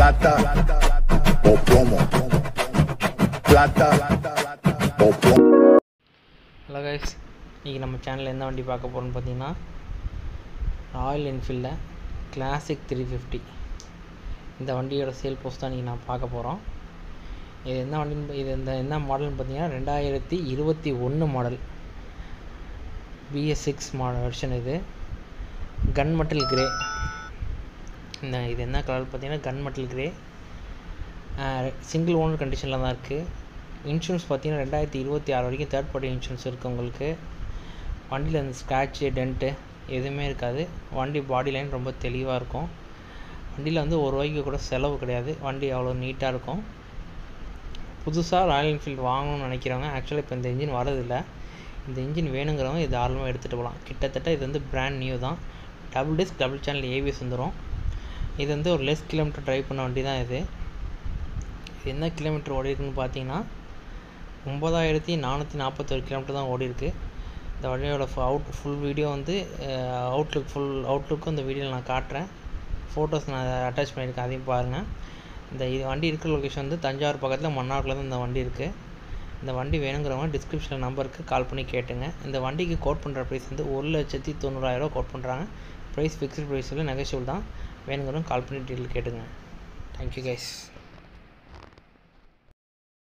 plata o plomo. Plata o plomo. Hello guys இன்றைக்கி நம்ம சேனலில் என்ன வண்டி பார்க்க போகிறோம்னு பார்த்தீங்கன்னா ராயல் என்ஃபீல்டில் கிளாசிக் த்ரீ ஃபிஃப்டி இந்த வண்டியோட சேல் போஸ்ட் தான் இன்றைக்கி நான் பார்க்க போகிறோம் இது என்ன வண்டின்னு இது இந்த என்ன மாடல்னு பார்த்தீங்கன்னா ரெண்டாயிரத்தி இருபத்தி ஒன்று model BS six model version இது கன் மெட்டல் கிரே இந்த இது என்ன கலர் பார்த்தீங்கன்னா gun metal grey single owner கண்டிஷனில் தான் இருக்குது இன்சூரன்ஸ் பார்த்தீங்கன்னா ரெண்டாயிரத்தி இருபத்தி ஆறு வரைக்கும் தேர்ட் பார்ட்டி இன்சூரன்ஸ் இருக்குது உங்களுக்கு வண்டியில் அந்த ஸ்க்ராட்சு டென்ட்டு எதுவுமே இருக்காது வண்டி பாடி லைன் ரொம்ப தெளிவாக இருக்கும் வண்டியில் வந்து ஒரு ரூபாய்க்கு கூட செலவு கிடையாது வண்டி அவ்வளோ நீட்டாக இருக்கும் புதுசாக ராயல் என்ஃபீல்டு வாங்கணும்னு நினைக்கிறவங்க ஆக்சுவலாக இப்போ இந்த இன்ஜின் வரதில்லை இந்த இன்ஜின் வேணுங்கிறவங்க இது தாராளமாக எடுத்துகிட்டு போகலாம் கிட்டத்தட்ட இது வந்து பிராண்ட் நியூ தான் double disc double channel ABS வந்துடும் இது வந்து ஒரு லெஸ் கிலோமீட்டர் ட்ரைவ் பண்ண வண்டி தான் இது இது என்ன கிலோமீட்டர் ஓடி இருக்குன்னு பார்த்தீங்கன்னா ஒம்பதாயிரத்தி நானூற்றி நாற்பத்தொரு கிலோமீட்டர் தான் ஓடி இருக்கு இந்த வண்டியோட அவுட் ஃபுல் வீடியோ வந்து அவுட்லுக் ஃபுல் அவுட்லுக்கும் இந்த வீடியோவில் நான் காட்டுறேன் ஃபோட்டோஸ் நான் அட்டாச் பண்ணியிருக்கேன் அதையும் பாருங்கள் இந்த இது வண்டி இருக்கிற லொக்கேஷன் வந்து தஞ்சாவூர் பக்கத்தில் மன்னார்குள்ள தான் இந்த வண்டி இருக்குது இந்த வண்டி வேணுங்கிறவங்க டிஸ்கிரிப்ஷனில் நம்பருக்கு கால் பண்ணி கேட்டுங்க இந்த வண்டிக்கு கோட் பண்ணுற ப்ரைஸ் வந்து ஒரு லட்சத்தி தொண்ணூறாயிரரூவா கோட் பண்ணுறாங்க ப்ரைஸ் ஃபிக்ஸ்டு ப்ரைஸில் நெகோஷியபிள் தான் வேணுங்கிறவங்க கால் பண்ணி டீட்டெயில் கேட்டுங்க தேங்க்யூ கைஸ்